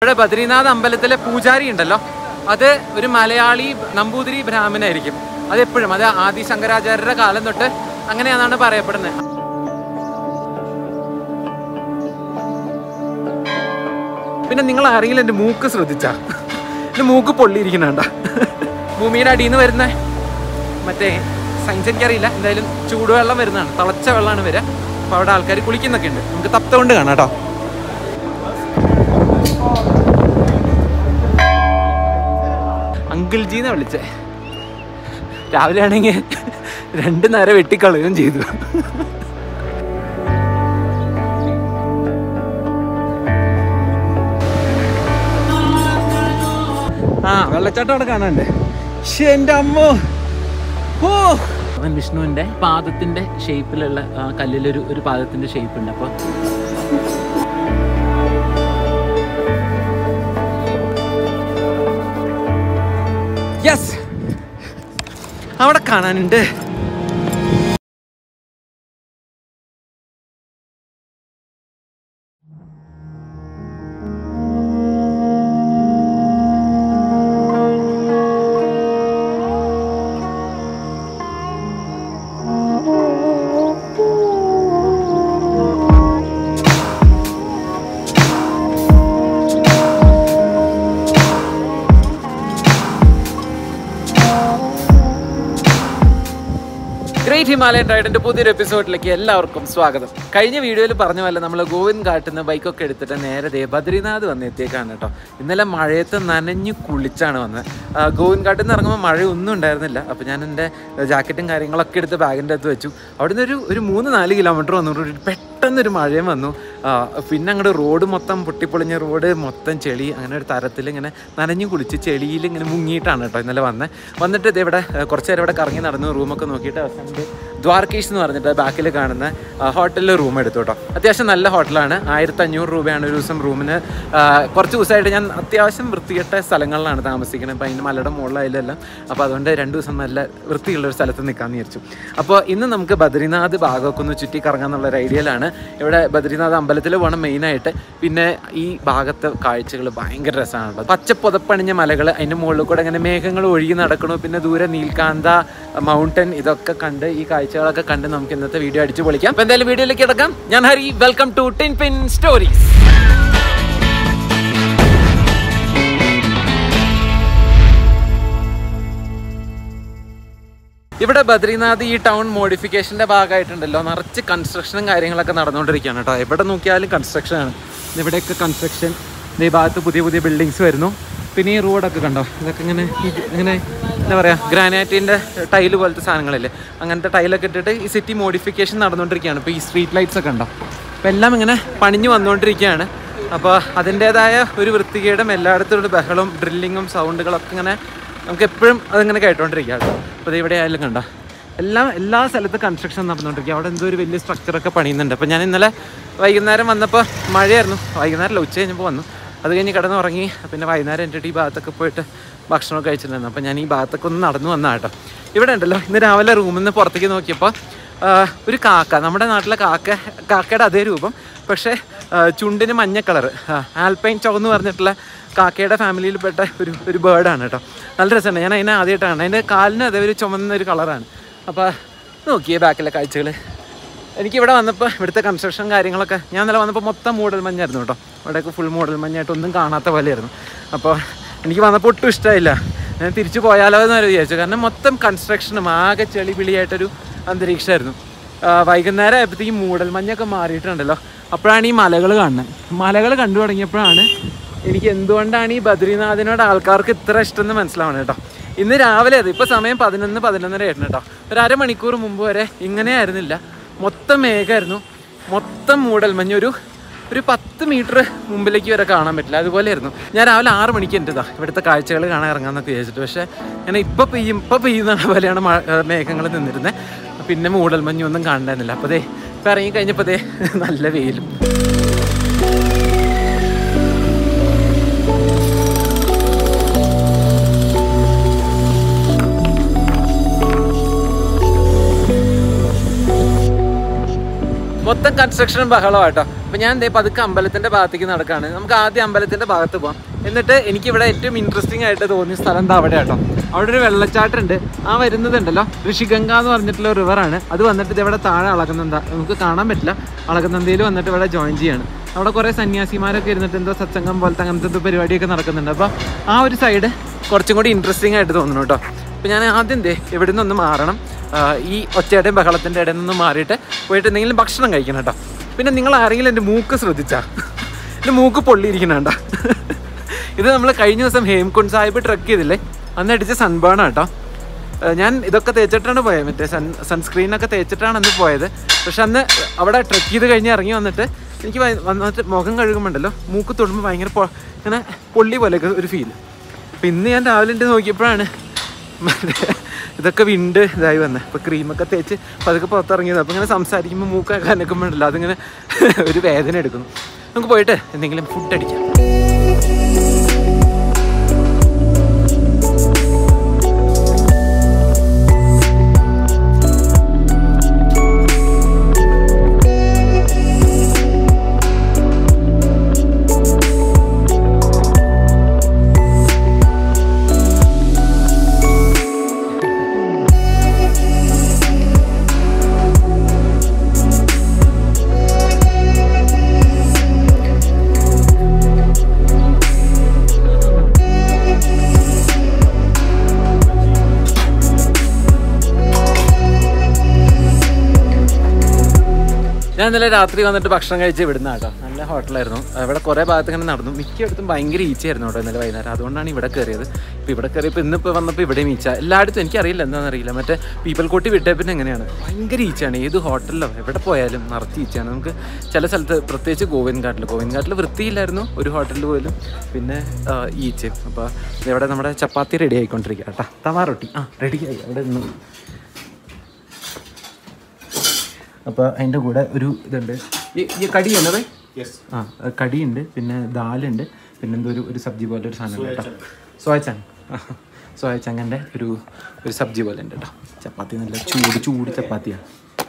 ഇവിടെ ബദ്രീനാഥ് അമ്പലത്തിലെ പൂജാരി ഉണ്ടല്ലോ അത് ഒരു മലയാളി നമ്പൂതിരി ബ്രാഹ്മണായിരിക്കും അത് എപ്പോഴും അത് ആദി ശങ്കരാചാര്യരുടെ കാലം തൊട്ട് അങ്ങനെയാണെന്നാണ് പറയപ്പെടുന്നത് പിന്നെ നിങ്ങൾ ആരെങ്കിലും എൻ്റെ മൂക്ക് ശ്രദ്ധിച്ചാ എൻ്റെ മൂക്ക് പൊള്ളിയിരിക്കണണ്ട ഭൂമിയുടെ അടിയിൽ നിന്ന് വരുന്ന മറ്റേ സയൻസ് എനിക്കറിയില്ല എന്തായാലും ചൂടുവെള്ളം വരുന്നതാണ് തിളച്ച വെള്ളമാണ് വരിക അപ്പോൾ അവിടെ ആൾക്കാർ കുളിക്കുന്നൊക്കെ ഉണ്ട് നമുക്ക് തപ്ത കൊണ്ട് കാണാം കേട്ടോ അങ്കിൾ ജീന്ന് വിളിച്ചേ രാവിലെ ആണെങ്കിൽ രണ്ട് നേരം വെട്ടിക്കളയുകയും ചെയ്തു ആ വെള്ളച്ചാട്ടം അവിടെ കാണാണ്ട് ശ്ശേ, എൻ്റെ അമ്മോ ഓ അവൻ വിഷ്ണുവിന്റെ പാദത്തിന്റെ ഷേപ്പിലുള്ള കല്ലിലൊരു ഒരു പാദത്തിന്റെ ഷേപ്പ് ഉണ്ട് അപ്പൊ യെസ് അവിടെ കാണാനുണ്ട് ഗ്രേറ്റ് ഹിമാലയൻ റൈഡിന്റെ പുതിയൊരു എപ്പിസോഡിലേക്ക് എല്ലാവർക്കും സ്വാഗതം കഴിഞ്ഞ വീഡിയോയിൽ പറഞ്ഞ പോലെ നമ്മൾ ഗോവിന്ദ് കാട്ടിൽ നിന്ന് ബൈക്കൊക്കെ എടുത്തിട്ട് നേരെ ദേ ബദ്രീനാഥ് വന്ന് എത്തിയേക്കാണ് കേട്ടോ ഇന്നലെ മഴയത്ത് നനഞ്ഞു കുളിച്ചാണ് വന്നത് ആ, ഗോവിന്ദ് കാട്ടിൽ നിന്ന് ഇറങ്ങുമ്പോൾ മഴയൊന്നും ഉണ്ടായിരുന്നില്ല അപ്പോൾ ഞാൻ എൻ്റെ ജാക്കറ്റും കാര്യങ്ങളൊക്കെ എടുത്ത് ബാഗിൻ്റെ അകത്ത് വെച്ചു അവിടുന്ന് ഒരു ഒരു മൂന്ന് നാല് കിലോമീറ്റർ വന്നു ഒരു പെട്ടെന്നൊരു മഴയും വന്നു ആ, പിന്നെ അങ്ങോട്ട് റോഡ് മൊത്തം പൊട്ടിപ്പൊളിഞ്ഞ റോഡ് മൊത്തം ചെളി അങ്ങനെ ഒരു തരത്തിൽ ഇങ്ങനെ നനഞ്ഞു കുളിച്ച് ചെളിയിൽ ഇങ്ങനെ മുങ്ങിയിട്ടാണ് കേട്ടോ ഇന്നലെ വന്നത് വന്നിട്ട് ഇത് ഇവിടെ ആ, കുറച്ച് നേരം ഇവിടെ കറങ്ങി നടന്നു റൂമൊക്കെ നോക്കിയിട്ട് അവസാനം ദ്വാരകീഷ് എന്ന് പറഞ്ഞിട്ട് ബാക്കിൽ കാണുന്ന ഹോട്ടലിൽ റൂം എടുത്തു കേട്ടോ അത്യാവശ്യം നല്ല ഹോട്ടലാണ് ആയിരത്തി അഞ്ഞൂറ് രൂപയാണ് ഒരു ദിവസം റൂമിന് ആ, കുറച്ച് ദിവസമായിട്ട് ഞാൻ അത്യാവശ്യം വൃത്തികെട്ട സ്ഥലങ്ങളിലാണ് താമസിക്കുന്നത് അപ്പോൾ അതിന് മലയുടെ മുകളിലായാലെല്ലാം അപ്പോൾ അതുകൊണ്ട് രണ്ട് ദിവസം നല്ല വൃത്തിയുള്ള ഒരു സ്ഥലത്ത് നിൽക്കാമെന്ന് വിചാരിച്ചു അപ്പോൾ ഇന്ന് നമുക്ക് ബദ്രീനാഥ് ഭാഗമൊക്കെ ഒന്ന് ചുറ്റി കറങ്ങാന്നുള്ള ഒരു ഐഡിയയിലാണ് ഇവിടെ ബദ്രീനാഥ് അമ്പലത്തിൽ പോകണം മെയിനായിട്ട് പിന്നെ ഈ ഭാഗത്തെ കാഴ്ചകൾ ഭയങ്കര രസമാണ് പച്ച പുതപ്പണിഞ്ഞ മലകൾ അതിൻ്റെ മുകളിൽ കൂടെ ഇങ്ങനെ മേഘങ്ങൾ ഒഴുകി നടക്കണു പിന്നെ ദൂരെ നീൽക്കാന്ത മൗണ്ടൻ ഇതൊക്കെ കണ്ട് ഈ കാഴ്ചകളൊക്കെ കണ്ട് നമുക്ക് ഇന്നത്തെ വീഡിയോ അടിച്ചു പൊളിക്കാം അപ്പോൾ എന്തായാലും വീഡിയോയിലേക്ക് കിടക്കാം ഞാൻ Hari welcome to tin pin stories ഇവിടെ ബദ്രീനാഥ് ഈ ടൗൺ മോഡിഫിക്കേഷന്റെ ഭാഗമായിട്ടുണ്ടല്ലോ നിറച്ച് കൺസ്ട്രക്ഷനും കാര്യങ്ങളൊക്കെ നടന്നുകൊണ്ടിരിക്കുകയാണ് കേട്ടോ എവിടെ നോക്കിയാലും കൺസ്ട്രക്ഷൻ ആണ് ഇവിടെയൊക്കെ കൺസ്ട്രക്ഷൻ ഈ ഭാഗത്ത് പുതിയ പുതിയ ബിൽഡിങ്സ് വരുന്നു പിന്നെ ഈ റോഡൊക്കെ കണ്ടോ ഇതൊക്കെ ഇങ്ങനെ ഈ ഇങ്ങനെ എന്താ പറയുക ഗ്രാനൈറ്റിൻ്റെ ടൈല് പോലത്തെ സാധനങ്ങളില്ലേ അങ്ങനത്തെ ടൈലൊക്കെ ഇട്ടിട്ട് ഈ സിറ്റി മോഡിഫിക്കേഷൻ നടന്നുകൊണ്ടിരിക്കുകയാണ് ഇപ്പോൾ ഈ സ്ട്രീറ്റ് ലൈറ്റ്സ് ഒക്കെ ഉണ്ടോ അപ്പോൾ എല്ലാം ഇങ്ങനെ പണിഞ്ഞു വന്നുകൊണ്ടിരിക്കുകയാണ് അപ്പോൾ അതിൻ്റേതായ ഒരു വൃത്തികേടും എല്ലായിടത്തും ഒരു ബഹളവും ഡ്രില്ലിങ്ങും സൗണ്ടുകളൊക്കെ ഇങ്ങനെ നമുക്ക് എപ്പോഴും അതിങ്ങനെ കേട്ടോണ്ടിരിക്കുക കേട്ടോ അപ്പോൾ ഇത് ഇവിടെ ആയാലും കണ്ട എല്ലാം എല്ലാ സ്ഥലത്തും കൺസ്ട്രക്ഷൻ നടന്നുകൊണ്ടിരിക്കുക അവിടെ എന്തോ ഒരു വലിയ സ്ട്രക്ചറൊക്കെ പണിയുന്നുണ്ട് അപ്പോൾ ഞാൻ ഇന്നലെ വൈകുന്നേരം വന്നപ്പോൾ മഴയായിരുന്നു വൈകുന്നേരം ഉച്ച കഴിഞ്ഞപ്പോൾ വന്നു അത് കഴിഞ്ഞ് കിടന്നുറങ്ങി പിന്നെ വൈകുന്നേരം എൻ്റെ ഈ ഭാഗത്തൊക്കെ പോയിട്ട് ഭക്ഷണമൊക്കെ കഴിച്ചിട്ടുണ്ടായിരുന്നു അപ്പോൾ ഞാൻ ഈ ഭാഗത്തൊക്കെ ഒന്ന് നടന്നു വന്നാ കേട്ടോ ഇവിടെ ഉണ്ടല്ലോ ഇന്ന് രാവിലെ റൂമിൽ നിന്ന് പുറത്തേക്ക് നോക്കിയപ്പോൾ ആ, ഒരു കാക്ക നമ്മുടെ നാട്ടിലെ കാക്ക കാക്കയുടെ അതേ രൂപം പക്ഷേ ആ, ചുണ്ടിന് മഞ്ഞ കളർ ആൽപൈൻ ചുവന്ന് പറഞ്ഞിട്ടുള്ള കാക്കയുടെ ഫാമിലിയിൽപ്പെട്ട ഒരു ഒരു ബേർഡാണ് കേട്ടോ നല്ല രസമുണ്ട് ഞാൻ അതിനെ ആദ്യമായിട്ടാണ് അതിൻ്റെ കാലിന് അതേ ഒരു ചുമന്ന ഒരു കളറാണ് അപ്പോൾ നോക്കിയേ ബാക്കിലെ കാഴ്ചകൾ എനിക്കിവിടെ വന്നപ്പോൾ ഇവിടുത്തെ കൺസ്ട്രക്ഷൻ കാര്യങ്ങളൊക്കെ ഞാൻ ഇന്നലെ വന്നപ്പോൾ മൊത്തം മൂടൽ മഞ്ഞായിരുന്നു കേട്ടോ ഇവിടെയൊക്കെ ഫുൾ മൂടൽ മഞ്ഞായിട്ട് ഒന്നും കാണാത്ത പോലെയായിരുന്നു അപ്പോൾ എനിക്ക് വന്നപ്പോൾ ഒട്ടും ഇഷ്ടമായില്ല ഞാൻ തിരിച്ചു പോയാലോ എന്ന് വരെ വിചാരിച്ചു കാരണം മൊത്തം കൺസ്ട്രക്ഷനും ആകെ ചെളി പിളിയായിട്ടൊരു അന്തരീക്ഷമായിരുന്നു ആ, വൈകുന്നേരം ആയപ്പോഴത്തേക്കും മൂടൽ മഞ്ഞൊക്കെ മാറിയിട്ടുണ്ടല്ലോ അപ്പോഴാണ് ഈ മലകൾ കാണുന്നത് മലകൾ കണ്ടു തുടങ്ങിയപ്പോഴാണ് എനിക്ക് എന്തുകൊണ്ടാണ് ഈ ബദ്രീനാഥിനോട് ആൾക്കാർക്ക് ഇത്ര ഇഷ്ടം എന്ന് മനസ്സിലാവണം കേട്ടോ ഇന്ന് രാവിലെ അത് ഇപ്പോൾ സമയം പതിനൊന്ന് പതിനൊന്നര ആയിരുന്നു കേട്ടോ ഒരു അരമണിക്കൂർ മുമ്പ് വരെ ഇങ്ങനെ ആയിരുന്നില്ല മൊത്തം മേഘമായിരുന്നു മൊത്തം മൂടൽമഞ്ഞ് ഒരു ഒരു പത്ത് മീറ്റർ മുമ്പിലേക്ക് വരെ കാണാൻ പറ്റില്ല അതുപോലെയായിരുന്നു ഞാൻ രാവിലെ ആറ് മണിക്ക് എൻ്റെ ഇതാ ഇവിടുത്തെ കാഴ്ചകൾ കാണാൻ ഇറങ്ങാമെന്നൊക്കെ വിചാരിച്ചിട്ട് പക്ഷേ ഞാൻ ഇപ്പോൾ പെയ്യും ഇപ്പോൾ പെയ്യുന്ന പോലെയാണ് മഴ മേഘങ്ങൾ നിന്നിരുന്നത് പിന്നെ മൂടൽമഞ്ഞൊന്നും കാണണ്ടായിരുന്നില്ല അപ്പോൾ ദേ ഇപ്പം ഇറങ്ങി കഴിഞ്ഞപ്പോൾ ദേ നല്ല വെയിലും മൊത്തം കൺസ്ട്രക്ഷനും ബഹളമാട്ടോ അപ്പൊ ഞാൻ ദേ പതുക്കെ അമ്പലത്തിന്റെ ഭാഗത്തേക്ക് നടക്കാണ് നമുക്ക് ആദ്യം അമ്പലത്തിന്റെ ഭാഗത്ത് പോവാം എന്നിട്ട് എനിക്ക് ഇവിടെ ഏറ്റവും ഇൻട്രസ്റ്റിംഗ് ആയിട്ട് തോന്നിയ സ്ഥലം എന്താ അവിടെ കേട്ടോ അവിടെ ഒരു വെള്ളച്ചാട്ടം ഉണ്ട് ആ വരുന്നതുണ്ടല്ലോ ഋഷിഗംഗ എന്ന് പറഞ്ഞിട്ടുള്ള റിവറാണ് അത് വന്നിട്ട് ഇത് ഇവിടെ താഴെ അളകുന്നുണ്ട് നമുക്ക് കാണാൻ പറ്റില്ല അളകുന്നന്തയിൽ വന്നിട്ട് ഇവിടെ ജോയിൻ ചെയ്യാണ് അവിടെ കുറേ സന്യാസിമാരൊക്കെ ഇരുന്നിട്ട് എന്തോ സത്സംഗം പോലത്തെ അങ്ങനത്തെ എന്തോ പരിപാടിയൊക്കെ നടക്കുന്നുണ്ട് അപ്പോൾ ആ ഒരു സൈഡ് കുറച്ചും കൂടി ഇൻട്രസ്റ്റിംഗ് ആയിട്ട് തോന്നുന്നു കേട്ടോ അപ്പോൾ ഞാൻ ആദ്യം ദേ ഇവിടെ നിന്നൊന്ന് മാറണം ആ, ഈ ഒച്ചയുടെയും ബഹളത്തിൻ്റെ ഇടയിൽ നിന്ന് മാറിയിട്ട് പോയിട്ട് എന്തെങ്കിലും ഭക്ഷണം കഴിക്കണം കേട്ടോ പിന്നെ നിങ്ങൾ ആരെങ്കിലും എൻ്റെ മൂക്ക് ശ്രദ്ധിച്ചാ എൻ്റെ മൂക്ക് പൊള്ളിയിരിക്കണണ്ട ഇത് നമ്മൾ കഴിഞ്ഞ ദിവസം ഹേംകുണ്ട് സാഹിബ് ട്രക്ക് ചെയ്തില്ലേ അന്ന് അടിച്ച സൺബേൺ കേട്ടോ ഏഹ് ഞാൻ ഇതൊക്കെ തേച്ചിട്ടാണ് പോയത് മറ്റേ സൺ സൺസ്ക്രീനൊക്കെ തേച്ചിട്ടാണ് അന്ന് പോയത് പക്ഷെ അന്ന് അവിടെ ട്രക്ക് ചെയ്ത് കഴിഞ്ഞ് ഇറങ്ങി വന്നിട്ട് എനിക്ക് വ- വന്നിട്ട് മുഖം കഴുകുമ്പോണ്ടല്ലോ മൂക്ക് തൊടുമ്പോൾ ഭയങ്കര പൊ- ഇങ്ങനെ പൊള്ളി പോലെയൊക്കെ ഒരു ഫീൽ അപ്പം ഇന്ന് ഞാൻ രാവിലെ ഉണ്ട് നോക്കിയപ്പോഴാണ് മറ്റേ ഇതൊക്കെ വിണ്ട് ഇതായി വന്നത് അപ്പോൾ ക്രീമൊക്കെ തേച്ച് പതുക്കെ പുറത്തിറങ്ങിയത് അപ്പോൾ ഇങ്ങനെ സംസാരിക്കുമ്പോൾ മൂക്കൊക്കെ അനക്കുമ്പോഴല്ലോ അതിങ്ങനെ ഒരു വേദന എടുക്കുന്നു നമുക്ക് പോയിട്ട് എന്തെങ്കിലും ഫുഡ് അടിക്കാം ഞാൻ ഇന്നലെ രാത്രി വന്നിട്ട് ഭക്ഷണം കഴിച്ച് വിടുന്ന കേട്ടോ നല്ല ഹോട്ടലായിരുന്നു ഇവിടെ കുറേ ഭാഗത്ത് ഇങ്ങനെ നടന്നു മിക്കയിടത്തും ഭയങ്കര ഈച്ചയായിരുന്നു കേട്ടോ ഇന്നലെ വൈകുന്നേരം അതുകൊണ്ടാണ് ഇവിടെ കയറിയത് ഇപ്പോൾ ഇവിടെ കയറിയപ്പോൾ ഇന്നിപ്പോൾ വന്നപ്പോൾ ഇവിടെയും ഈച്ച എല്ലായിടത്തും എനിക്കറിയില്ല എന്താണെന്ന് അറിയില്ല മറ്റേ പീപ്പിൾ കോട്ടി വിട്ടേ പിന്നെ എങ്ങനെയാണ് ഭയങ്കര ഈച്ചയാണ് ഏത് ഹോട്ടലിലോ എവിടെ പോയാലും നിറച്ച് ഈച്ചയാണ് നമുക്ക് ചില സ്ഥലത്ത് പ്രത്യേകിച്ച് ഗോവിൻഘാട്ടിൽ ഗോവിൻഘാട്ടിൽ വൃത്തിയില്ലായിരുന്നു ഒരു ഹോട്ടലിൽ പോലും പിന്നെ ആ, ഈച്ചയും അപ്പോൾ ഇവിടെ നമ്മുടെ ചപ്പാത്തി റെഡി ആയിക്കൊണ്ടിരിക്കുക കേട്ടോ തവാ റൊട്ടി ആ റെഡി ആയി അവിടെ നിന്ന് അപ്പോൾ അതിൻ്റെ കൂടെ ഒരു ഇതുണ്ട് ഈ ഈ കടിയല്ലേ ബൈ ആ അത് കടിയുണ്ട് പിന്നെ ദാലുണ്ട് പിന്നെ എന്തോ ഒരു ഒരു സബ്ജി പോലെ ഒരു സാധനം ഉണ്ട് കേട്ടോ സോയ ചങ് സോയ ചങ്ങൻ്റെ ഒരു ഒരു സബ്ജി പോലെ ഉണ്ട് കേട്ടോ ചപ്പാത്തി നല്ല ചൂട് ചൂട് ചപ്പാത്തിയാണ്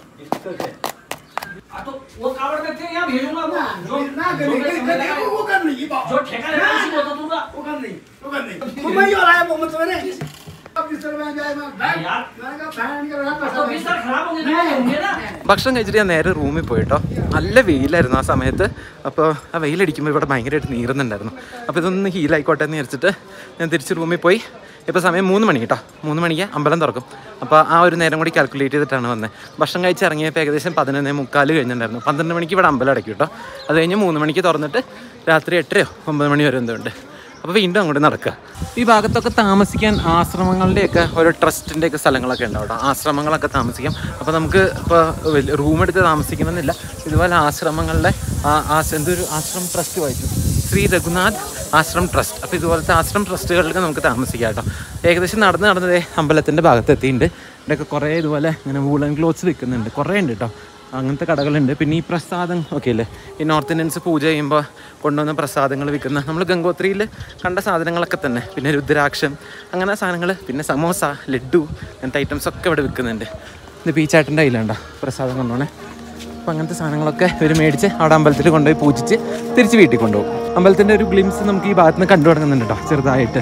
वो कावड़ करके यहाँ भेजूंगा वो जो ना कर नहीं कर नहीं वो कर नहीं ये बात जो ठेका लेगा उसी को तो दूंगा वो कर नहीं वो कर नहीं वो मैं ही हो रहा है वो मत मेरे अब बिस्तर में जाए मैं बैठ यार मैंने कहा फैन के रहा तो बिस्तर खराब होंगे तो नहीं होंगे ना ഭക്ഷണം കഴിച്ചിട്ട് ഞാൻ നേരെ റൂമിൽ പോയിട്ടോ നല്ല വെയിലായിരുന്നു ആ സമയത്ത് അപ്പോൾ ആ വെയിലടിക്കുമ്പോൾ ഇവിടെ ഭയങ്കരമായിട്ട് നീറുന്നുണ്ടായിരുന്നു അപ്പോൾ ഇതൊന്ന് ഹീലായിക്കോട്ടെ എന്ന് വിചാരിച്ചിട്ട് ഞാൻ തിരിച്ച് റൂമിൽ പോയി ഇപ്പോൾ സമയം മൂന്ന് മണി കേട്ടോ മൂന്ന് മണിക്ക് അമ്പലം തുറക്കും അപ്പോൾ ആ ഒരു നേരം കൂടി കാൽക്കുലേറ്റ് ചെയ്തിട്ടാണ് വന്നത് ഭക്ഷണം കഴിച്ച് ഇറങ്ങിയപ്പോൾ ഏകദേശം പതിനൊന്നേ മുക്കാൽ കഴിഞ്ഞിട്ടുണ്ടായിരുന്നു പന്ത്രണ്ട് മണിക്ക് ഇവിടെ അമ്പലം അടയ്ക്കും കേട്ടോ അത് കഴിഞ്ഞ് മൂന്ന് മണിക്ക് തുറന്നിട്ട് രാത്രി എട്ടരയോ ഒമ്പത് മണി വരെ എന്തുണ്ട് അപ്പോൾ വീണ്ടും അങ്ങോട്ട് നടക്കുക ഈ ഭാഗത്തൊക്കെ താമസിക്കാൻ ആശ്രമങ്ങളുടെയൊക്കെ ഓരോ ട്രസ്റ്റിൻ്റെയൊക്കെ സ്ഥലങ്ങളൊക്കെ ഉണ്ട് അവിടെ ആശ്രമങ്ങളൊക്കെ താമസിക്കാം അപ്പോൾ നമുക്ക് ഇപ്പോൾ റൂം എടുത്ത് താമസിക്കണമെന്നില്ല ഇതുപോലെ ആശ്രമങ്ങളുടെ ആ- ആ എന്തൊരു ആശ്രമം ട്രസ്റ്റ് വായിച്ചു ശ്രീ രഘുനാഥ് ആശ്രം ട്രസ്റ്റ് അപ്പോൾ ഇതുപോലത്തെ ആശ്രം ട്രസ്റ്റുകളിലൊക്കെ നമുക്ക് താമസിക്കാം കേട്ടോ ഏകദേശം നടന്ന് നടന്നതേ അമ്പലത്തിൻ്റെ ഭാഗത്ത് എത്തിയിട്ടുണ്ട് ഇവിടെയൊക്കെ കുറേ ഇതുപോലെ ഇങ്ങനെ വൂളൻ ക്ലോത്ത്സ് വിൽക്കുന്നുണ്ട് കുറേ ഉണ്ട് കേട്ടോ അങ്ങനത്തെ കടകളുണ്ട് പിന്നെ ഈ പ്രസാദം ഒക്കെ ഇല്ലേ ഈ നോർത്ത് ഇന്ത്യൻസ് പൂജ ചെയ്യുമ്പോൾ കൊണ്ടുവന്ന പ്രസാദങ്ങൾ വിൽക്കുന്ന നമ്മൾ ഗംഗോത്രിയിൽ കണ്ട സാധനങ്ങളൊക്കെ തന്നെ പിന്നെ രുദ്രാക്ഷം അങ്ങനെ സാധനങ്ങൾ പിന്നെ സമോസ ലഡു അങ്ങനത്തെ ഐറ്റംസ് ഒക്കെ ഇവിടെ വിൽക്കുന്നുണ്ട് ഇത് ബീച്ചാട്ടിൻ്റെ കയ്യിലുണ്ടോ പ്രസാദം കൊണ്ടുപോണേ അപ്പോൾ അങ്ങനത്തെ സാധനങ്ങളൊക്കെ ഇവർ മേടിച്ച് അവിടെ അമ്പലത്തിൽ കൊണ്ടുപോയി പൂജിച്ച് തിരിച്ച് വീട്ടിൽ കൊണ്ടുപോകും അമ്പലത്തിൻ്റെ ഒരു ഗ്ലിംസ് നമുക്ക് ഈ ഭാഗത്ത് നിന്ന് കണ്ടു തുടങ്ങുന്നുണ്ട് കേട്ടോ ചെറുതായിട്ട്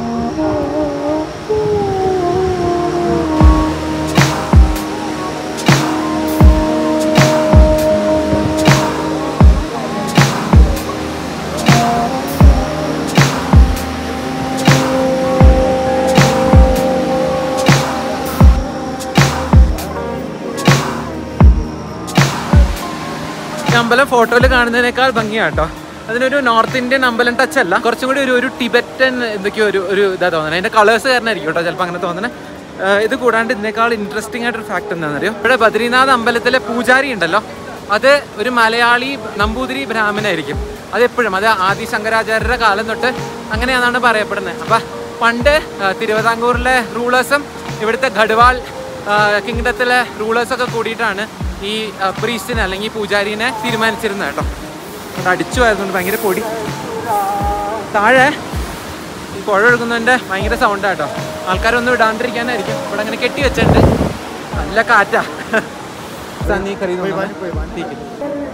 ഈ അമ്പലം ഫോട്ടോയിൽ കാണുന്നതിനേക്കാൾ ഭംഗിയാട്ടോ അതിനൊരു നോർത്ത് ഇന്ത്യൻ അമ്പലം ടച്ച് അല്ല കുറച്ചും കൂടി ഒരു ഒരു ടിബറ്റൻ എന്തൊക്കെയോ ഒരു ഒരു ഇതാ തോന്നുന്നത് അതിന്റെ കളേഴ്സ് കാരണമായിരിക്കും കേട്ടോ ചിലപ്പോൾ അങ്ങനെ തോന്നുന്നത് ഏഹ് ഇത് കൂടാണ്ട് ഇതിനേക്കാൾ ഇൻട്രസ്റ്റിംഗ് ആയിട്ടൊരു ഫാക്ട് എന്താണെന്നറിയോ ഇവിടെ ബദ്രീനാഥ് അമ്പലത്തിലെ പൂജാരി ഉണ്ടല്ലോ അത് ഒരു മലയാളി നമ്പൂതിരി ബ്രാഹ്മണായിരിക്കും അത് എപ്പോഴും അത് ആദി ശങ്കരാചാര്യരുടെ കാലം തൊട്ട് അങ്ങനെയാണെന്നാണ് പറയപ്പെടുന്നത് അപ്പം പണ്ട് ഏഹ് തിരുവിതാംകൂറിലെ റൂളേഴ്സും ഇവിടുത്തെ ഗഡ്വാൾ കിങ്ഡത്തിലെ റൂളേഴ്സൊക്കെ കൂടിയിട്ടാണ് ഈ പ്രീസ്റ്റിനെ അല്ലെങ്കിൽ പൂജാരിനെ തീരുമാനിച്ചിരുന്നത് കേട്ടോ അത് അടിച്ചു ആയതുകൊണ്ട് ഭയങ്കര പൊടി താഴെ ഈ പുഴ ഒഴുകുന്നതിൻ്റെ ഭയങ്കര സൗണ്ടാണ് കേട്ടോ ആൾക്കാരൊന്നും ഇടാണ്ടിരിക്കാനായിരിക്കും ഇവിടെ അങ്ങനെ കെട്ടി വെച്ചിട്ടുണ്ട് നല്ല കാറ്റാ സണ്ണി ഖരീദ് कोई बात नहीं कोई बात नहीं ठीक है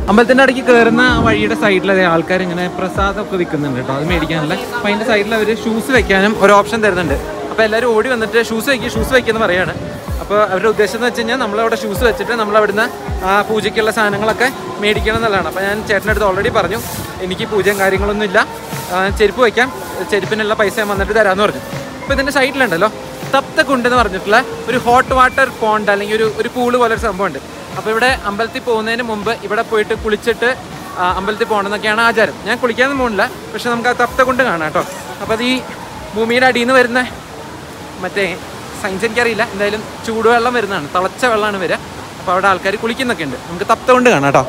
അമ്പലത്തിന്റെ അടുക്ക് കയറുന്ന വഴിയുടെ സൈഡിൽ ആൾക്കാർ ഇങ്ങനെ പ്രസാദമൊക്കെ വിൽക്കുന്നുണ്ട് കേട്ടോ അത് മേടിക്കാനുള്ള അപ്പൊ അതിന്റെ സൈഡിൽ അവർ ഷൂസ് വെക്കാനും ഒരു ഓപ്ഷൻ തരുന്നുണ്ട് അപ്പൊ എല്ലാവരും ഓടി വന്നിട്ട് ഷൂസ് വെക്കുക ഷൂസ് വെക്കുന്ന പറയാണ് അപ്പോൾ അവരുടെ ഉദ്ദേശം എന്ന് വെച്ച് കഴിഞ്ഞാൽ നമ്മളവിടെ ഷൂസ് വെച്ചിട്ട് നമ്മൾ അവിടുന്ന് ആ പൂജയ്ക്കുള്ള സാധനങ്ങളൊക്കെ മേടിക്കണം എന്നുള്ളതാണ് അപ്പോൾ ഞാൻ ചേട്ടൻ്റെ അടുത്ത് ഓൾറെഡി പറഞ്ഞു എനിക്ക് പൂജയും കാര്യങ്ങളൊന്നും ഇല്ല ആ, ചെരുപ്പ് വയ്ക്കാം ചെരുപ്പിനുള്ള പൈസ ഞാൻ വന്നിട്ട് തരാമെന്ന് പറഞ്ഞു അപ്പോൾ ഇതിൻ്റെ സൈഡിലുണ്ടല്ലോ തപ്തക്കുണ്ട് എന്ന് പറഞ്ഞിട്ടുള്ള ഒരു ഹോട്ട് വാട്ടർ പോണ്ട് അല്ലെങ്കിൽ ഒരു ഒരു പൂള് പോലെ ഒരു സംഭവമുണ്ട് അപ്പോൾ ഇവിടെ അമ്പലത്തിൽ പോകുന്നതിന് മുമ്പ് ഇവിടെ പോയിട്ട് കുളിച്ചിട്ട് ആ, അമ്പലത്തിൽ പോകണമെന്നൊക്കെയാണ് ആചാരം ഞാൻ കുളിക്കാനൊന്നും പോകുന്നില്ല പക്ഷെ നമുക്ക് ആ തപ്തക്കുണ്ട് കാണാം കേട്ടോ അപ്പോൾ അത് ഈ ഭൂമിയുടെ അടിയിൽ നിന്ന് വരുന്ന മറ്റേ സയൻസ് എനിക്കറിയില്ല എന്തായാലും ചൂടുവെള്ളം വരുന്നതാണ് തിളച്ച വെള്ളമാണ് വരിക അപ്പോൾ അവിടെ ആൾക്കാർ കുളിക്കുന്നൊക്കെ ഉണ്ട് നമുക്ക് തപ്ത കൊണ്ട് കാണാം കേട്ടോ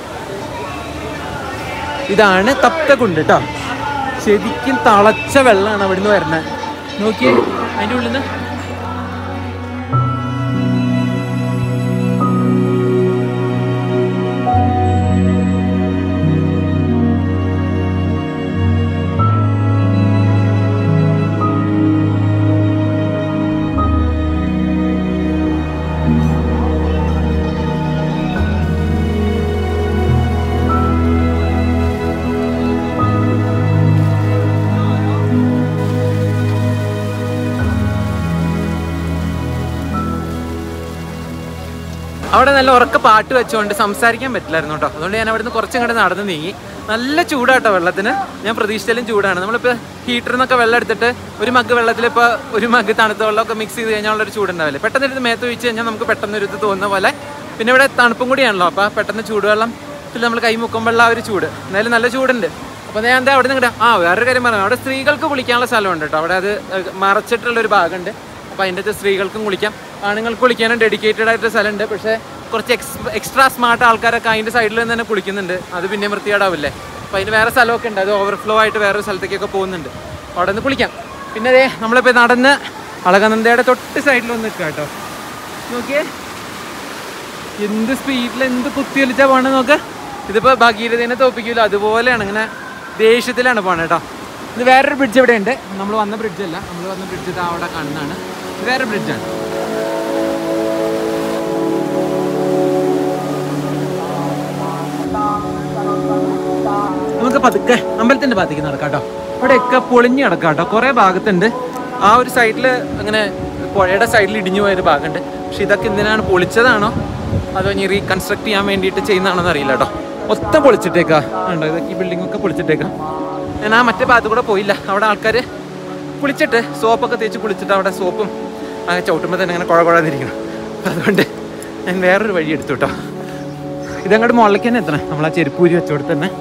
ഇതാണ് തപ്ത കുണ്ട് കേട്ടോ ശരിക്കും തിളച്ച വെള്ളമാണ് അവിടുന്ന് വരുന്നത് നോക്കിയേ അതിൻ്റെ ഉള്ളിൽ നിന്ന് അവിടെ നല്ല ഉറക്ക പാട്ട് വെച്ചുകൊണ്ട് സംസാരിക്കാൻ പറ്റില്ലായിരുന്നു കേട്ടോ അതുകൊണ്ട് ഞാൻ അവിടുന്ന് കുറച്ചും കൂടെ നടന്ന് നീങ്ങി നല്ല ചൂടാട്ടോ വെള്ളത്തിന് ഞാൻ പ്രതീക്ഷിച്ചാലും ചൂടാണ് നമ്മളിപ്പോൾ ഹീറ്ററിൽ നിന്നൊക്കെ വെള്ളം എടുത്തിട്ട് ഒരു മഗ് വെള്ളത്തിൽ ഇപ്പോൾ ഒരു മഗ് തണുത്ത വെള്ളമൊക്കെ മിക്സ് ചെയ്ത് കഴിഞ്ഞാൽ ഉള്ളൊരു ചൂടുണ്ടാവില്ലേ പെട്ടെന്ന് എടുത്ത് മേത്ത് ഒഴിച്ച് കഴിഞ്ഞാൽ നമുക്ക് പെട്ടെന്ന് ഒരു ഇത് തോന്നുന്ന പോലെ പിന്നെ ഇവിടെ തണുപ്പും കൂടിയാണല്ലോ അപ്പോൾ പെട്ടെന്ന് ചൂടുവെള്ളത്തിൽ നമ്മൾ കൈ മുക്കുമ്പോഴുള്ള ആ ഒരു ചൂട് എന്തായാലും നല്ല ചൂടുണ്ട് അപ്പോൾ ഞാൻ എന്താ അവിടെ നിന്ന് ആ വേറൊരു കാര്യം പറഞ്ഞു അവിടെ സ്ത്രീകൾക്ക് കുളിക്കാനുള്ള സ്ഥലമുണ്ട് കേട്ടോ അവിടെ അത് ഏഹ്, മറച്ചിട്ടുള്ള ഒരു ഭാഗമുണ്ട് അപ്പോൾ അതിൻ്റെ അകത്ത് സ്ത്രീകൾക്കും കുളിക്കാം ആണുങ്ങൾക്ക് കുളിക്കാനും ഡെഡിക്കേറ്റഡ് ആയിട്ട് സ്ഥലമുണ്ട് പക്ഷേ കുറച്ച് എക്സ് എക്സ്ട്രാ സ്മാർട്ട് ആൾക്കാരൊക്കെ അതിൻ്റെ സൈഡിൽ നിന്ന് തന്നെ കുളിക്കുന്നുണ്ട് അത് പിന്നെ വൃത്തികേടാവില്ലേ അപ്പോൾ അതിന് വേറെ സ്ഥലമൊക്കെ ഉണ്ട് അത് ഓവർഫ്ലോ ആയിട്ട് വേറൊരു സ്ഥലത്തേക്കൊക്കെ പോകുന്നുണ്ട് അപ്പോൾ അവിടെ നിന്ന് കുളിക്കാം പിന്നെ അതേ നമ്മളിപ്പോൾ നടന്ന് അളകനന്ദയുടെ തൊട്ട് സൈഡിൽ വന്ന് നിൽക്കുക കേട്ടോ നോക്കിയേ എന്ത് സ്പീഡിൽ എന്ത് കുത്തിയൊലിച്ചാ പോണേ നോക്ക് ഇതിപ്പോ ഭഗീരഥനെ തോപ്പിക്കൂല അതുപോലെയാണ് ഇങ്ങനെ ദേഷ്യത്തിലാണ് പോണേ കേട്ടോ ഇത് വേറൊരു ബ്രിഡ്ജ് ഇവിടെ ഉണ്ട് നമ്മൾ വന്ന ബ്രിഡ്ജ് അല്ല നമ്മൾ വന്ന ബ്രിഡ്ജ് ഇതാ അവിടെ കാണുന്നതാണ് ഇത് വേറെ ബ്രിഡ്ജാണ് നമുക്ക് പതുക്കെ അമ്പലത്തിന്റെ ഭാഗത്തേക്ക് നടക്കാം കേട്ടോ ഇവിടെയൊക്കെ പൊളിഞ്ഞ് കിടക്കാം കേട്ടോ കുറേ ഭാഗത്തുണ്ട് ആ ഒരു സൈഡിൽ അങ്ങനെ പുഴയുടെ സൈഡിൽ ഇടിഞ്ഞു പോയൊരു ഭാഗമുണ്ട് പക്ഷെ ഇതൊക്കെ എന്തിനാണ് പൊളിച്ചതാണോ അതോ ഇനി റീകൺസ്ട്രക്ട് ചെയ്യാൻ വേണ്ടിയിട്ട് ചെയ്യുന്നതാണോ എന്ന് അറിയില്ല കേട്ടോ മൊത്തം പൊളിച്ചിട്ടേക്കാ ഉണ്ടോ ഇതൊക്കെ ഈ ബിൽഡിംഗ് ഒക്കെ പൊളിച്ചിട്ടേക്കാം ഞാൻ ആ മറ്റേ ഭാഗത്ത് കൂടെ പോയില്ല അവിടെ ആൾക്കാർ കുളിച്ചിട്ട് സോപ്പൊക്കെ തേച്ച് കുളിച്ചിട്ട് അവിടെ സോപ്പും അങ്ങനെ ചവിട്ടുമ്പോൾ തന്നെ അങ്ങനെ കുഴ കുഴന്നിരിക്കണം അപ്പം അതുകൊണ്ട് ഞാൻ വേറൊരു വഴി എടുത്തു കേട്ടോ ഇതങ്ങോട്ട് മുകളിലേക്ക് തന്നെ എത്തണം നമ്മൾ ആ ചെരുപ്പൂരി വെച്ചോടത്ത് തന്നെ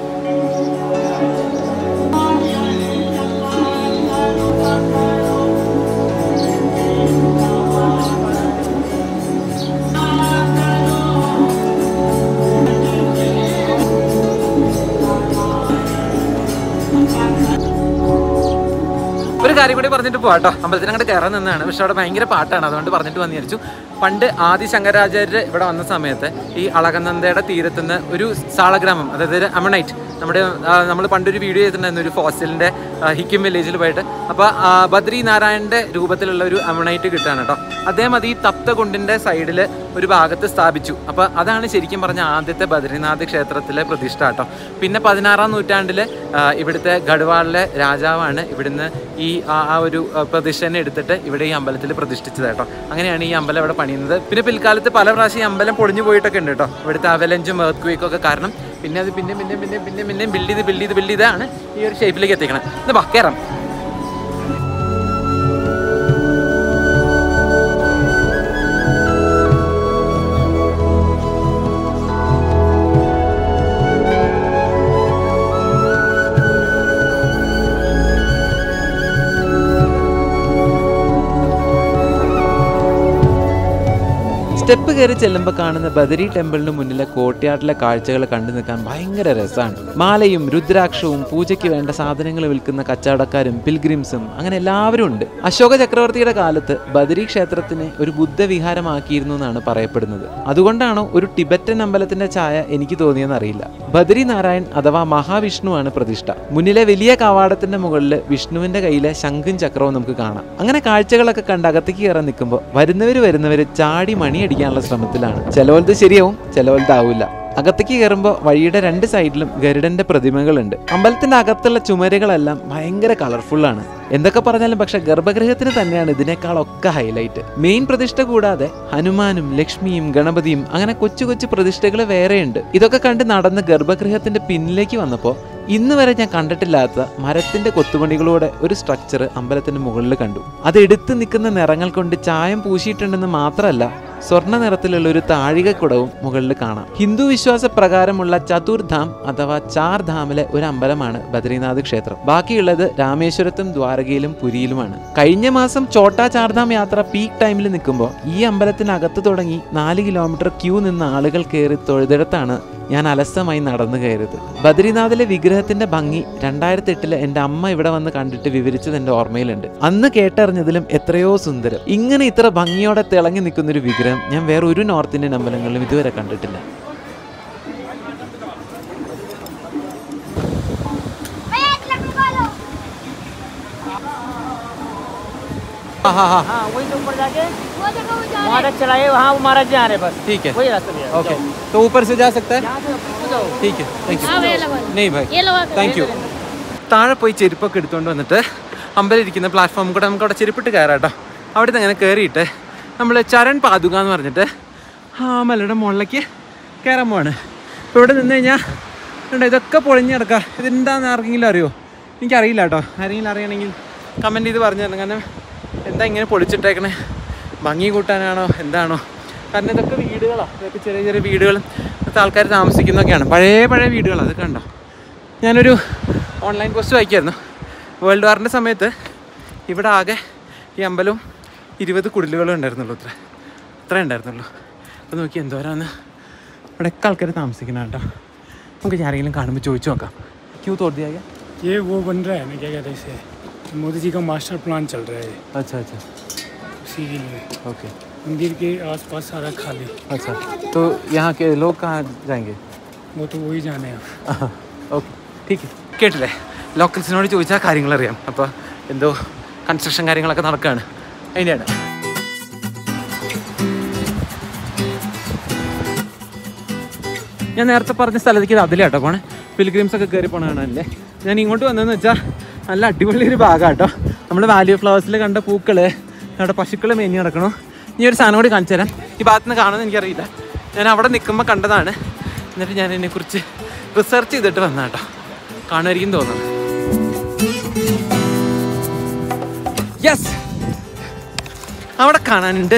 ഒരു കാര്യം കൂടി പറഞ്ഞിട്ട് പോവാട്ടോ അമ്പലത്തിന് അങ്ങോട്ട് കയറാൻ നിന്നാണ് പക്ഷെ അവിടെ ഭയങ്കര പാട്ടാണ് അതുകൊണ്ട് പറഞ്ഞിട്ട് വന്നു വിചാരിച്ചു പണ്ട് ആദി ശങ്കരാചാര്യർ ഇവിടെ വന്ന സമയത്ത് ഈ അളകനന്ദയുടെ തീരത്തുനിന്ന് ഒരു സാളഗ്രാമം അതായത് അമണൈറ്റ് നമ്മുടെ നമ്മൾ പണ്ടൊരു വീഡിയോ ചെയ്തിട്ടുണ്ടായിരുന്നു ഒരു ഫോസിലിന്റെ ഹിക്കിം വില്ലേജിൽ പോയിട്ട് അപ്പോൾ ബദ്രി നാരായണന്റെ രൂപത്തിലുള്ള ഒരു അമണൈറ്റ് കിട്ടുകയാണ് കേട്ടോ അദ്ദേഹം അത് ഈ തപ്തകുണ്ടിന്റെ സൈഡിൽ ഒരു ഭാഗത്ത് സ്ഥാപിച്ചു അപ്പോൾ അതാണ് ശരിക്കും പറഞ്ഞ ആദ്യത്തെ ബദ്രിനാഥ് ക്ഷേത്രത്തിലെ പ്രതിഷ്ഠ കേട്ടോ പിന്നെ പതിനാറാം നൂറ്റാണ്ടിൽ ഇവിടുത്തെ ഗഡ്വാളിലെ രാജാവാണ് ഇവിടുന്ന് ഈ ആ ആ ഒരു ആ, പ്രതിഷ്ഠനെ എടുത്തിട്ട് ഇവിടെ ഈ അമ്പലത്തിൽ പ്രതിഷ്ഠിച്ചത് കേട്ടോ അങ്ങനെയാണ് ഈ അമ്പലം ഇവിടെ പണിയുന്നത് പിന്നെ പിൽക്കാലത്ത് പല പ്രാവശ്യം ഈ അമ്പലം പൊളിഞ്ഞു പോയിട്ടൊക്കെ ഉണ്ട് കേട്ടോ ഇവിടുത്തെ അവലഞ്ചും എർത്ത് ക്വേക്കും ഒക്കെ കാരണം പിന്നെ അത് പിന്നെ പിന്നെ പിന്നെ പിന്നെ പിന്നെ ബിൽഡ് ചെയ്ത് ബിൽഡ് ചെയ്ത് ബിൽഡ് ചെയ്താണ് ഈ ഒരു ഷേപ്പിലേക്ക് എത്തിക്കണം ഇത് ബാ കയറാം സ്റ്റെപ്പ് കയറി ചെല്ലുമ്പോൾ കാണുന്ന ബദരി ടെമ്പിളിന് മുന്നിലെ കോട്ടയാട്ടിലെ കാഴ്ചകൾ കണ്ടു നിൽക്കാൻ ഭയങ്കര രസമാണ് മാലയും രുദ്രാക്ഷവും പൂജയ്ക്ക് വേണ്ട സാധനങ്ങൾ വിൽക്കുന്ന കച്ചവടക്കാരും പിൽഗ്രിംസും അങ്ങനെ എല്ലാവരും ഉണ്ട് അശോക ചക്രവർത്തിയുടെ കാലത്ത് ബദരി ക്ഷേത്രത്തിനെ ഒരു ബുദ്ധവിഹാരമാക്കിയിരുന്നു എന്നാണ് പറയപ്പെടുന്നത് അതുകൊണ്ടാണോ ഒരു ടിബറ്റൻ അമ്പലത്തിന്റെ ഛായ എനിക്ക് തോന്നിയെന്ന് അറിയില്ല ബദരി നാരായൺ അഥവാ മഹാവിഷ്ണുവാണ് പ്രതിഷ്ഠ മുന്നിലെ വലിയ കവാടത്തിന്റെ മുകളിൽ വിഷ്ണുവിന്റെ കയ്യിലെ ശംഖും ചക്രവും നമുക്ക് കാണാം അങ്ങനെ കാഴ്ചകളൊക്കെ കണ്ട് അകത്തേക്ക് കയറാൻ നിൽക്കുമ്പോൾ വരുന്നവര് വരുന്നവര് ചാടി മണിയടിക്കാനുള്ള ശ്രമത്തിലാണ് ചിലവലത് ശരിയാവും ചിലവലത് ആവില്ല അകത്തേക്ക് കയറുമ്പോൾ വഴിയുടെ രണ്ട് സൈഡിലും ഗരുഡന്റെ പ്രതിമകളുണ്ട് അമ്പലത്തിന്റെ അകത്തുള്ള ചുമരുകളെല്ലാം ഭയങ്കര കളർഫുള്ളാണ് എന്തൊക്കെ പറഞ്ഞാലും പക്ഷെ ഗർഭഗൃഹത്തിന് തന്നെയാണ് ഇതിനേക്കാളൊക്കെ ഹൈലൈറ്റ് മെയിൻ പ്രതിഷ്ഠ കൂടാതെ ഹനുമാനും ലക്ഷ്മിയും ഗണപതിയും അങ്ങനെ കൊച്ചു കൊച്ചു പ്രതിഷ്ഠകൾ വേറെയുണ്ട് ഇതൊക്കെ കണ്ട് നടന്ന് ഗർഭഗൃഹത്തിന്റെ പിന്നിലേക്ക് വന്നപ്പോൾ ഇന്ന് വരെ ഞാൻ കണ്ടിട്ടില്ലാത്ത മരത്തിന്റെ കൊത്തുപണികളോടെ ഒരു സ്ട്രക്ചർ അമ്പലത്തിന്റെ മുകളിൽ കണ്ടു അത് എടുത്തു നിൽക്കുന്ന നിറങ്ങൾ കൊണ്ട് ചായം പൂശിയിട്ടുണ്ടെന്ന് മാത്രമല്ല സ്വർണ്ണ നിറത്തിലുള്ള ഒരു താഴികക്കുടവും മുകളിൽ കാണാം ഹിന്ദു വിശ്വാസ പ്രകാരമുള്ള ചതുർധാം അഥവാ ചാർ ധാമിലെ ഒരു അമ്പലമാണ് ബദ്രീനാഥ് ക്ഷേത്രം ബാക്കിയുള്ളത് രാമേശ്വരത്തും ദ്വാരകയിലും പുരിയിലുമാണ് കഴിഞ്ഞ മാസം ചോട്ടാ ചാർധാം യാത്ര പീക്ക് ടൈമിൽ നിൽക്കുമ്പോൾ ഈ അമ്പലത്തിനകത്ത് തുടങ്ങി നാല് കിലോമീറ്റർ ക്യൂ നിന്ന് ആളുകൾ കയറി തൊഴുതിടത്താണ് ഞാൻ അലസമായി നടന്നു കയറിയത് ബദ്രിനാഥിലെ വിഗ്രഹത്തിന്റെ ഭംഗി രണ്ടായിരത്തി എട്ടില് എൻ്റെ അമ്മ ഇവിടെ വന്ന് കണ്ടിട്ട് വിവരിച്ചത് എൻ്റെ ഓർമ്മയിലുണ്ട് അന്ന് കേട്ടറിഞ്ഞതിലും എത്രയോ സുന്ദരം ഇങ്ങനെ ഇത്ര ഭംഗിയോടെ തിളങ്ങി നിൽക്കുന്ന ഒരു വിഗ്രഹം ഞാൻ വേറെ ഒരു നോർത്ത് ഇന്ത്യൻ അമ്പലങ്ങളിലും ഇതുവരെ കണ്ടിട്ടില്ല हाँ हाँ हाँ हाँ वही तो ऊपर जाके वो जगह वो जा वहाँ तक चलाए वहाँ वो महाराज जी आ रहे बस ठीक है वही रास्ता भैया ओके तो ऊपर से जा सकता है यहाँ से ऊपर जाओ ठीक है थैंक हाँ भैया लगा नहीं भाई ये लगा कर താങ്ക് യു താഴെ പോയി ചെരുപ്പൊക്കെ എടുത്തുകൊണ്ട് വന്നിട്ട് അമ്പലം ഇരിക്കുന്ന പ്ലാറ്റ്ഫോം കൂടെ നമുക്ക് അവിടെ ചെരുപ്പിട്ട് കയറാം കേട്ടോ അവിടെ നിന്ന് അങ്ങനെ കയറിയിട്ട് നമ്മൾ ചരൺ പാതുക എന്ന് പറഞ്ഞിട്ട് ആ മലയുടെ മുകളിലേക്ക് കയറാൻ പോവാണ് ഇപ്പോൾ ഇവിടെ നിന്ന് കഴിഞ്ഞാൽ ഉണ്ട് ഇതൊക്കെ പൊളിഞ്ഞ് കിടക്കുക ഇതെന്താണെന്ന് ആർക്കെങ്കിലും അറിയോ എനിക്കറിയില്ല കേട്ടോ ആരെങ്കിലും അറിയണമെങ്കിൽ കമൻറ്റ് ചെയ്ത് പറഞ്ഞു തരണം കാരണം എന്താ ഇങ്ങനെ പൊളിച്ചിട്ടേക്കണേ ഭംഗി കൂട്ടാനാണോ എന്താണോ കാരണം ഇതൊക്കെ വീടുകളാണ് ഇതൊക്കെ ചെറിയ ചെറിയ വീടുകളും ഇപ്പോഴത്തെ ആൾക്കാർ താമസിക്കുന്നതൊക്കെയാണ് പഴയ പഴയ വീടുകളാണ് അതൊക്കെ ഉണ്ടോ ഞാനൊരു ഓൺലൈൻ പോസ്റ്റ് വായിക്കായിരുന്നു വേൾഡ് വാറിൻ്റെ സമയത്ത് ഇവിടെ ആകെ ഈ അമ്പലവും ഇരുപത് കുടിലുകളും ഉണ്ടായിരുന്നുള്ളൂ ഇത്ര ഇത്ര ഉണ്ടായിരുന്നുള്ളൂ അപ്പോൾ നോക്കി എന്തോരാന്ന് ഇവിടെയൊക്കെ ആൾക്കാർ താമസിക്കുന്ന കേട്ടോ നമുക്ക് ഞാൻ ആരെങ്കിലും കാണുമ്പോൾ ചോദിച്ചു നോക്കാം ക്യൂ തോർത്തിയായ ये वो बन रहा है ना क्या कहते हैं इसे मोदी जी का मास्टर प्लान चल रहा है अच्छा अच्छा उसी के लिए ओके मंदिर के आसपास सारा खाली अच्छा तो यहाँ के लोग कहाँ जाएंगे वो तो वही जाने हैं ഓക്കെ ടീക്ക് കേട്ടില്ലേ ലോക്കൽസിനോട് ചോദിച്ചാൽ കാര്യങ്ങൾ അറിയാം അപ്പോൾ എന്തോ കൺസ്ട്രക്ഷൻ കാര്യങ്ങളൊക്കെ നടക്കുകയാണ് അതിൻ്റെയാണ് ഞാൻ നേരത്തെ പറഞ്ഞ സ്ഥലത്തേക്ക് ഇത് അതിലാട്ടോ പോണേ പിൽഗ്രിംസ് ഒക്കെ കയറി പോണ കാണാനല്ലേ ഞാൻ ഇങ്ങോട്ട് വന്നതെന്ന് വെച്ചാൽ നല്ല അടിപൊളി ഒരു ഭാഗം കേട്ടോ നമ്മൾ വാല്യൂ ഫ്ലവേഴ്സിൽ കണ്ട പൂക്കള് അവിടെ പശുക്കൾ മേഞ്ഞ് കിടക്കണു ഇനി ഒരു സാധനം കൂടി കാണിച്ചു തരാം ഈ ഭാഗത്ത് നിന്ന് കാണുമെന്ന് എനിക്കറിയില്ല ഞാൻ അവിടെ നിൽക്കുമ്പോൾ കണ്ടതാണ് എന്നിട്ട് ഞാൻ ഇതിനെക്കുറിച്ച് റിസർച്ച് ചെയ്തിട്ട് വന്ന കേട്ടോ കാണുമായിരിക്കും തോന്നുന്നു യെസ് അവിടെ കാണാനുണ്ട്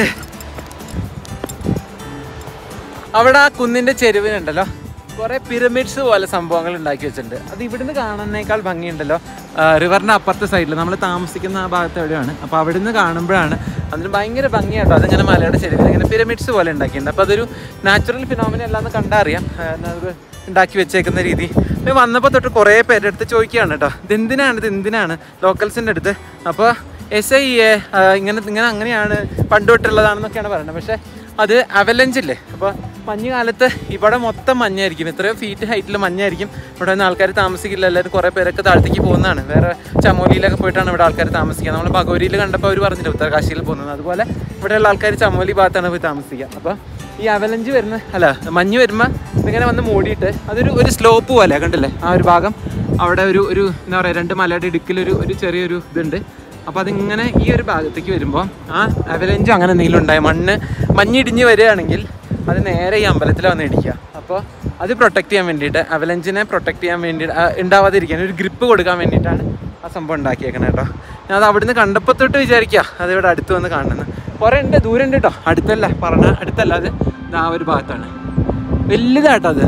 അവിടെ ആ കുന്നിന്റെ ചെരുവിനുണ്ടല്ലോ കുറെ പിരമിഡ്സ് പോലെ സംഭവങ്ങൾ ഉണ്ടാക്കി വെച്ചിട്ടുണ്ട് അത് ഇവിടുന്ന് കാണുന്നേക്കാൾ ഭംഗിയുണ്ടല്ലോ റിവറിന്റെ അപ്പുറത്തെ സൈഡിൽ നമ്മൾ താമസിക്കുന്ന ആ ഭാഗത്ത് എവിടെയാണ് അപ്പോൾ അവിടുന്ന് കാണുമ്പോഴാണ് അതിന് ഭയങ്കര ഭംഗിയാട്ടോ അതിങ്ങനെ മലയുടെ ചെരുവിൽ ഇങ്ങനെ പിരമിഡ്സ് പോലെ ഉണ്ടാക്കിയിട്ടുണ്ട് അപ്പോൾ അതൊരു നാച്ചുറൽ ഫിനോമിന അല്ലാന്ന് കണ്ടറിയാം ആ, അത് ഉണ്ടാക്കി വെച്ചേക്കുന്ന രീതി ഇപ്പൊ വന്നപ്പോൾ തൊട്ട് കുറേ പേരുടെ അടുത്ത് ചോദിക്കുകയാണ് കേട്ടോ ഇതെന്തിനാണ് ഇത് എന്തിനാണ് ലോക്കൽസിൻ്റെ അടുത്ത് അപ്പോൾ എസ് ഐ എ ഇങ്ങനെ ഇങ്ങനെ അങ്ങനെയാണ് പണ്ട് തൊട്ടുള്ളതാണെന്നൊക്കെയാണ് പറയുന്നത് പക്ഷേ അത് അവലഞ്ച് ഇല്ലേ അപ്പോൾ മഞ്ഞ് കാലത്ത് ഇവിടെ മൊത്തം മഞ്ഞായിരിക്കും എത്രയോ ഫീറ്റ് ഹൈറ്റിൽ മഞ്ഞായിരിക്കും ഇവിടെ നിന്ന് ആൾക്കാർ താമസിക്കില്ല എല്ലാവരും കുറേ പേരൊക്കെ താഴത്തേക്ക് പോകുന്നതാണ് വേറെ ചമോലിയിലൊക്കെ പോയിട്ടാണ് ഇവിടെ ആൾക്കാർ താമസിക്കുക നമ്മൾ ഭഗവരിയിൽ കണ്ടപ്പോൾ അവർ പറഞ്ഞില്ല ഉത്തരകാശിയിൽ പോകുന്നത് അതുപോലെ ഇവിടെയുള്ള ആൾക്കാർ ചമോലി ഭാഗത്താണ് പോയി താമസിക്കുക അപ്പോൾ ഈ അവലഞ്ച് വരുന്ന അല്ല മഞ്ഞ് വരുമ്പോൾ ഇതിങ്ങനെ വന്ന് മൂടിയിട്ട് അതൊരു ഒരു സ്ലോപ്പ് പോലെ കണ്ടില്ലേ ആ ഒരു ഭാഗം അവിടെ ഒരു ഒരു എന്താ പറയുക രണ്ട് മലയുടെ ഇടുക്കിലൊരു ഒരു ചെറിയൊരു ഇതുണ്ട് അപ്പോൾ അതിങ്ങനെ ഈ ഒരു ഭാഗത്തേക്ക് വരുമ്പോൾ ആ അവലഞ്ച് അങ്ങനെ എന്തെങ്കിലും ഉണ്ടായ മണ്ണ് മഞ്ഞിടിഞ്ഞ് വരികയാണെങ്കിൽ അത് നേരെ ഈ അമ്പലത്തിൽ വന്ന് ഇടിക്കുക അപ്പോൾ അത് പ്രൊട്ടക്ട് ചെയ്യാൻ വേണ്ടിയിട്ട് അവലഞ്ചിനെ പ്രൊട്ടക്ട് ചെയ്യാൻ വേണ്ടിയിട്ട് ആ, ഉണ്ടാവാതിരിക്കാൻ ഒരു ഗ്രിപ്പ് കൊടുക്കാൻ വേണ്ടിയിട്ടാണ് ആ സംഭവം ഉണ്ടാക്കിയേക്കണേ കേട്ടോ ഞാൻ അത് അവിടുന്ന് കണ്ടപ്പോൾ തൊട്ട് വിചാരിക്കുക അത് ഇവിടെ അടുത്ത് വന്ന് കാണുന്നത് കുറേ ഉണ്ട് ദൂരം ഉണ്ട് കേട്ടോ അടുത്തല്ല പറഞ്ഞ അടുത്തല്ല അത് ഇത് ആ ഒരു ഭാഗത്താണ് വലുതാട്ടോ അത്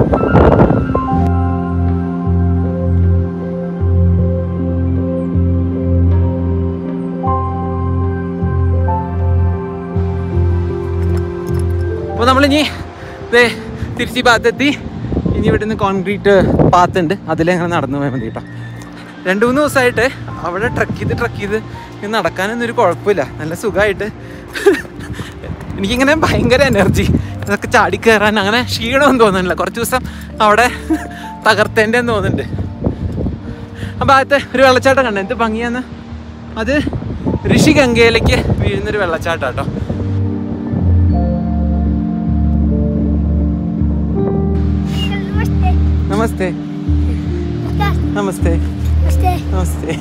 അപ്പോൾ നമ്മളിനി ദേ തിരിച്ച് ഈ ഭാഗത്തെത്തി ഇനി ഇവിടുന്ന് കോൺക്രീറ്റ് പാത്ത് ഉണ്ട് അതിലേ അങ്ങനെ നടന്നു പോയാൽ മതി കേട്ടോ രണ്ട് മൂന്ന് ദിവസമായിട്ട് അവിടെ ട്രക്ക് ചെയ്ത് ട്രക്ക് ചെയ്ത് ഇനി നടക്കാനൊന്നും ഒരു കുഴപ്പമില്ല നല്ല സുഖമായിട്ട് എനിക്കിങ്ങനെ ഭയങ്കര എനർജി ഇതൊക്കെ ചാടി കയറാൻ അങ്ങനെ ക്ഷീണമൊന്നും തോന്നുന്നില്ല കുറച്ച് ദിവസം അവിടെ തകർത്തേൻ്റെ തോന്നുന്നുണ്ട് ആ ഭാഗത്തെ ഒരു വെള്ളച്ചാട്ടം കണ്ടു എന്ത് ഭംഗിയാന്ന് അത് ഋഷിഗംഗയിലേക്ക് വീഴുന്നൊരു വെള്ളച്ചാട്ടം കേട്ടോ നമസ്തേ നമസ്തേ നമസ്തേ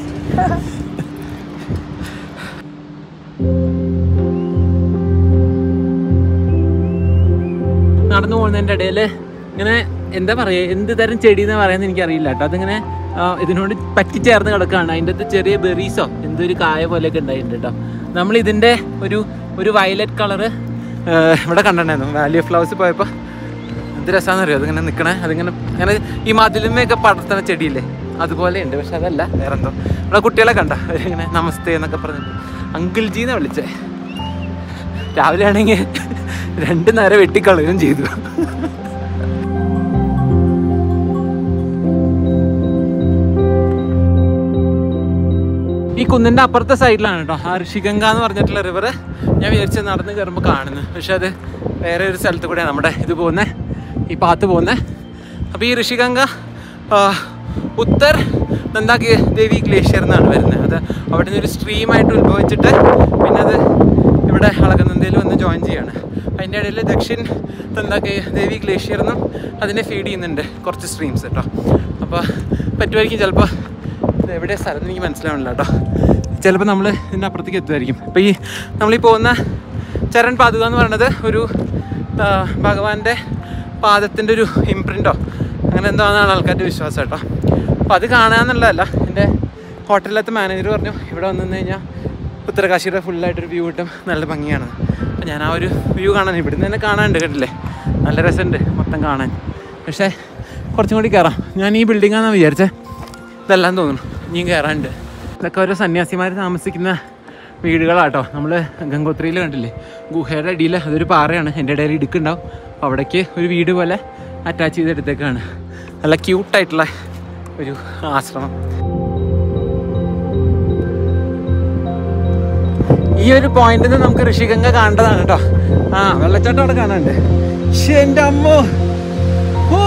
നടന്നു പോകുന്നതിൻ്റെ ഇടയിൽ ഇങ്ങനെ എന്താ പറയുക എന്ത് തരം ചെടി എന്ന് പറയുന്നത് എനിക്കറിയില്ല കേട്ടോ അതിങ്ങനെ ആ, ഇതിനോട് പറ്റിച്ചേർന്ന് കിടക്കുകയാണ് അതിൻ്റെ അകത്ത് ചെറിയ ബെറീസോ എന്തൊരു കായ പോലെയൊക്കെ ഉണ്ടായിട്ടുണ്ട് കേട്ടോ നമ്മൾ ഇതിൻ്റെ ഒരു ഒരു വയലറ്റ് കളറ് ഇവിടെ കണ്ടിട്ടുണ്ടായിരുന്നു വാലി ഓഫ് ഫ്ലവേഴ്സ് പോയപ്പോൾ എന്ത് രസമാണെന്ന് അറിയോ അതിങ്ങനെ നിൽക്കണേ അതിങ്ങനെ അങ്ങനെ ഈ മതിലുമയൊക്കെ പടർത്തണ ചെടിയില്ലേ അതുപോലെ ഉണ്ട് പക്ഷെ അതല്ല വേറെ എന്തോ ഇവിടെ കുട്ടികളെ കണ്ട ഇങ്ങനെ നമസ്തേ എന്നൊക്കെ പറഞ്ഞിട്ട് അങ്കിൾ ജീന്ന് വിളിച്ചേ രാവിലെ ആണെങ്കിൽ രണ്ട് നേരം വെട്ടിക്കളയുകയും ചെയ്തു ഈ കുന്നിന്റെ അപ്പുറത്തെ സൈഡിലാണ് കേട്ടോ ആ ഋഷിഗംഗ എന്ന് പറഞ്ഞിട്ടുള്ള റിവർ ഞാൻ വിചാരിച്ച് നടന്ന് കയറുമ്പോൾ കാണുന്നത് പക്ഷെ അത് വേറെ ഒരു സ്ഥലത്ത് കൂടെയാണ് നമ്മുടെ ഇത് പോകുന്നത് ഈ പാത്ത് പോകുന്നത് അപ്പോൾ ഈ ഋഷിഗംഗ ആ, ഉത്തർ നന്ദാക്കി ദേവി ഗ്ലേഷ്യർ എന്നാണ് വരുന്നത് അത് അവിടെ നിന്ന് ഒരു സ്ട്രീമായിട്ട് ഉത്ഭവിച്ചിട്ട് പിന്നെ അത് ഇവിടെ അളകനന്ദയിൽ വന്ന് ജോയിൻ ചെയ്യാണ് അതിൻ്റെ ഇടയിൽ ദക്ഷിൺ നന്ദാക്കി ദേവി ഗ്ലേഷ്യർ എന്നും അതിനെ ഫീഡ് ചെയ്യുന്നുണ്ട് കുറച്ച് സ്ട്രീംസ് കേട്ടോ അപ്പോൾ പറ്റുമായിരിക്കും ചിലപ്പോൾ ഇത് എവിടെ സ്ഥലം എന്ന് എനിക്ക് മനസ്സിലാവണില്ല കേട്ടോ ചിലപ്പോൾ നമ്മൾ ഇതിൻ്റെ അപ്പുറത്തേക്ക് എത്തുമായിരിക്കും അപ്പോൾ ഈ നമ്മളീ പോകുന്ന ചരൺ പാതുക എന്ന് പറയുന്നത് ഒരു ആ, ഭഗവാന്റെ പാദത്തിൻ്റെ ഒരു ഇംപ്രിൻറ്റോ അങ്ങനെ എന്തോ ആണെന്നാണ് ആൾക്കാരുടെ വിശ്വാസം കേട്ടോ അപ്പോൾ അത് കാണാന്നുള്ളതല്ല എൻ്റെ ഹോട്ടലിലത്തെ മാനേജർ പറഞ്ഞു ഇവിടെ വന്നു നിന്ന് കഴിഞ്ഞാൽ ഉത്തരകാശിയുടെ ഫുള്ളായിട്ടൊരു വ്യൂ കിട്ടും നല്ല ഭംഗിയാണ് അപ്പോൾ ഞാൻ ആ ഒരു വ്യൂ കാണാൻ ഇവിടുന്ന് തന്നെ കാണാനുണ്ട് കണ്ടില്ലേ നല്ല രസമുണ്ട് മൊത്തം കാണാൻ പക്ഷേ കുറച്ചും കൂടി കയറാം ഞാൻ ഈ ബിൽഡിങ്ങാണെന്ന് വിചാരിച്ചേ ഇതെല്ലാം തോന്നുന്നു ഇനിയും കയറാനുണ്ട് ഇതൊക്കെ ഓരോ സന്യാസിമാർ താമസിക്കുന്ന വീടുകളാട്ടോ നമ്മൾ ഗംഗോത്രിയിൽ കണ്ടില്ലേ ഗുഹയുടെ അടിയിൽ അതൊരു പാറയാണ് എൻ്റെ ഇടയിൽ ഇടുക്കുണ്ടാവും അപ്പോൾ അവിടേക്ക് ഒരു വീട് പോലെ അറ്റാച്ച് ചെയ്തെടുത്തേക്കാണ് നല്ല ക്യൂട്ടായിട്ടുള്ള ഒരു ആശ്രമം ഈ ഒരു പോയിന്റിൽ നിന്ന് നമുക്ക് ഋഷിഗംഗ കാണേണ്ടതാണ് കേട്ടോ ആ വെള്ളച്ചാട്ടം അവിടെ കാണാനുണ്ട് ശ്ശേ, എൻ്റെ അമ്മോ ഓ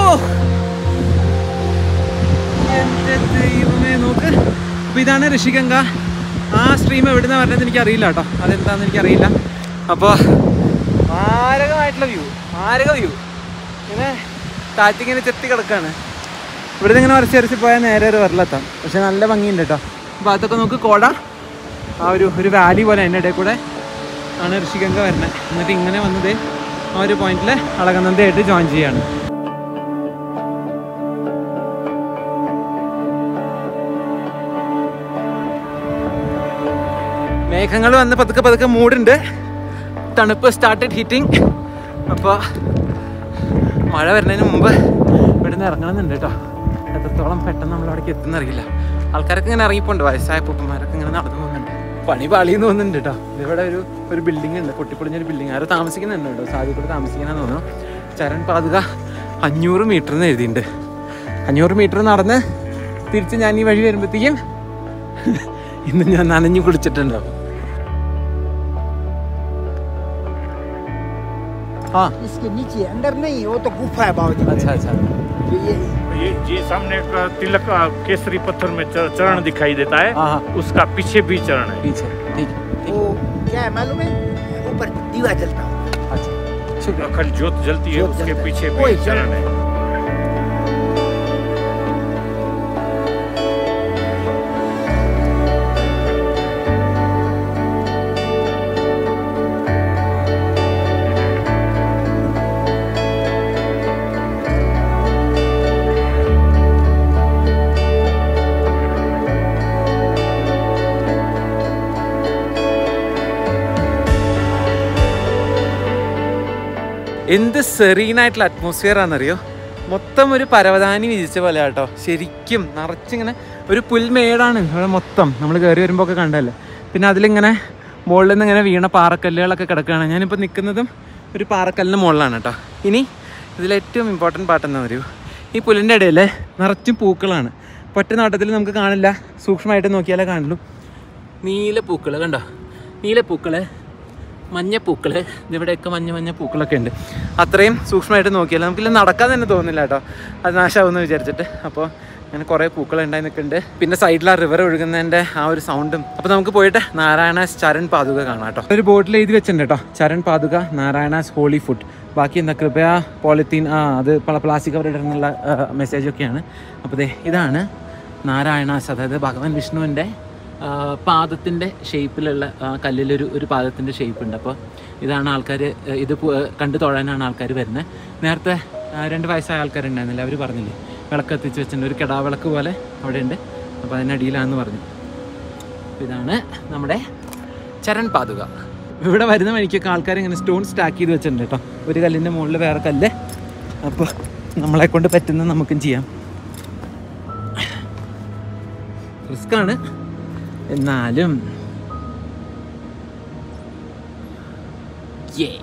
എൻ്റെ ദൈവമേ നോക്ക് അപ്പൊ ഇതാണ് ഋഷിഗംഗ ആ സ്ട്രീം എവിടുന്ന പറഞ്ഞത് എനിക്ക് അറിയില്ല കേട്ടോ അതെന്താന്ന് എനിക്കറിയില്ല അപ്പോൾ മാരകമായിട്ടുള്ള വ്യൂ മാരക വ്യൂ ഇങ്ങനെ കാറ്റിങ്ങനെ ചെത്തി കിടക്കാണ് ഇവിടുന്ന് ഇങ്ങനെ വരച്ച് വരച്ച് പോയാൽ നേരെ ഒരു വരലെത്താം പക്ഷെ നല്ല ഭംഗിയുണ്ട് കേട്ടോ അപ്പോൾ അതൊക്കെ നോക്ക് കോട ആ ഒരു ഒരു വാലി പോലെ അതിൻ്റെ ഇടയിൽ കൂടെ ആണ് ഋഷിഗംഗ വരുന്നത് എന്നിട്ട് ഇങ്ങനെ വന്നത് ആ ഒരു പോയിന്റിൽ അളകനന്ദയായിട്ട് ജോയിൻ ചെയ്യാണ് മേഘങ്ങൾ വന്ന് പതുക്കെ പതുക്കെ മൂടുണ്ട് തണുപ്പ് സ്റ്റാർട്ടഡ് ഹീറ്റിംഗ് അപ്പോൾ മഴ വരുന്നതിന് മുമ്പ് ഇവിടെ നിന്ന് ഇറങ്ങണമെന്നുണ്ട് കേട്ടോ എത്രത്തോളം പെട്ടെന്ന് നമ്മൾ അവിടേക്ക് എത്തുന്നറിയില്ല ആൾക്കാരൊക്കെ ഇങ്ങനെ ഇറങ്ങിപ്പോണ്ട് വയസ്സായ പൂപ്പന്മാരൊക്കെ ഇങ്ങനെ നടന്നു പോകുന്നുണ്ട് പണി പാളിയെന്ന് തോന്നുന്നുണ്ട് കേട്ടോ ഇവിടെ ഒരു ഒരു ബിൽഡിംഗ് ഉണ്ട് പൊട്ടിപ്പൊളിഞ്ഞൊരു ബിൽഡിംഗ് ആരോ താമസിക്കുന്നുണ്ട് കേട്ടോ സാധു കൂടെ താമസിക്കണമെന്ന് തോന്നുന്നു ചരൺ പാതുക അഞ്ഞൂറ് മീറ്റർ എന്ന് എഴുതിയിട്ടുണ്ട് അഞ്ഞൂറ് മീറ്റർ നടന്ന് തിരിച്ച് ഞാൻ ഈ വഴി വരുമ്പോഴത്തേക്കും ഇന്ന് ഞാൻ നനഞ്ഞു കുളിച്ചിട്ടുണ്ടാവും हाँ इसके नीचे अंदर नहीं वो तो गुफा है बाबू अच्छा अच्छा ये ये ये सामने का तिलक आ, केसरी पत्थर में चर- चरण दिखाई देता है हाँ हाँ उसका पीछे भी चरण है पीछे ठीक है ठीक वो क्या है मालूम है ऊपर दीवा जलता है अच्छा शुक्रिया अखंड ज्योत जलती है ज्योत उसके जलता है। पीछे वही भी चरण है എന്ത് സെറീനായിട്ടുള്ള അറ്റ്മോസ്ഫിയർ ആണെന്നറിയോ മൊത്തം ഒരു പരവതാനി വിരിച്ച പോലെ കേട്ടോ ശരിക്കും നിറച്ചിങ്ങനെ ഒരു പുൽമേടാണ് ഇവിടെ മൊത്തം നമ്മൾ കയറി വരുമ്പോൾ ഒക്കെ കണ്ടല്ലേ പിന്നെ അതിലിങ്ങനെ മുകളിൽ നിന്ന് ഇങ്ങനെ വീണ പാറക്കല്ലുകളൊക്കെ കിടക്കുകയാണ് ഞാനിപ്പോൾ നിൽക്കുന്നതും ഒരു പാറക്കല്ലിന് മുകളിലാണ് കേട്ടോ ഇനി ഇതിലേറ്റവും ഇമ്പോർട്ടൻറ്റ് പാട്ട് എന്താ അറിയൂ ഈ പുല്ലിൻ്റെ ഇടയിൽ നിറച്ചും പൂക്കളാണ് ഒറ്റ നോട്ടത്തിൽ നമുക്ക് കാണില്ല സൂക്ഷ്മമായിട്ട് നോക്കിയാലേ കാണുള്ളൂ നീല പൂക്കൾ കണ്ടോ നീല പൂക്കൾ മഞ്ഞപ്പൂക്കൾ ഇവിടെയൊക്കെ മഞ്ഞ മഞ്ഞ പൂക്കളൊക്കെ ഉണ്ട് അത്രയും സൂക്ഷ്മമായിട്ട് നോക്കിയാൽ നമുക്കില്ല നടക്കാൻ തന്നെ തോന്നുന്നില്ല കേട്ടോ അത് നാശമാവുമെന്ന് വിചാരിച്ചിട്ട് അപ്പോൾ അങ്ങനെ കുറേ പൂക്കൾ ഉണ്ടായി നിൽക്കുന്നുണ്ട് പിന്നെ സൈഡിൽ ആ റിവർ ഒഴുകുന്നതിൻ്റെ ആ ഒരു സൗണ്ടും അപ്പോൾ നമുക്ക് പോയിട്ട് നാരായണാസ് ചരൺ പാതുക കാണാം കേട്ടോ ഒരു ബോർഡിൽ എഴുതി വെച്ചിട്ടുണ്ട് കേട്ടോ ചരൺ പാതുക നാരായണാസ് ഹോളി ഫുഡ് ബാക്കി എന്താ കൃപയ പോളിത്തീൻ ആ അത് പ്ലാസ്റ്റിക് കവർ ഇടുന്നുള്ള മെസ്സേജൊക്കെയാണ് അപ്പോൾ ദേ ഇതാണ് നാരായണാസ് അതായത് ഭഗവാൻ വിഷ്ണുവിൻ്റെ പാദത്തിൻ്റെ ഷേപ്പിലുള്ള ആ, കല്ലിലൊരു ഒരു പാദത്തിൻ്റെ ഷേപ്പ് ഉണ്ട് അപ്പോൾ ഇതാണ് ആൾക്കാർ ഇത് പു- കണ്ടു തൊഴാനാണ് ആൾക്കാർ വരുന്നത് നേരത്തെ ആ, രണ്ട് വയസ്സായ ആൾക്കാരുണ്ടായിരുന്നില്ല അവർ പറഞ്ഞില്ലേ വിളക്ക് എത്തിച്ച് വെച്ചിട്ടുണ്ട് ഒരു കിടാവിളക്ക് പോലെ അവിടെ ഉണ്ട് അപ്പോൾ അതിനടിയിലാണെന്ന് പറഞ്ഞു അപ്പോൾ ഇതാണ് നമ്മുടെ ചരൺ പാതുക ഇവിടെ വരുന്ന വഴിക്കൊക്കെ ആൾക്കാർ ഇങ്ങനെ സ്റ്റോൺ സ്റ്റാക്ക് ചെയ്ത് വെച്ചിട്ടുണ്ട് കേട്ടോ ഒരു കല്ലിൻ്റെ മുകളിൽ വേറെ കല്ല് അപ്പോൾ നമ്മളെ കൊണ്ട് പറ്റുന്ന നമുക്കും ചെയ്യാം റിസ്ക്കാണ് എന്നാലും Yay.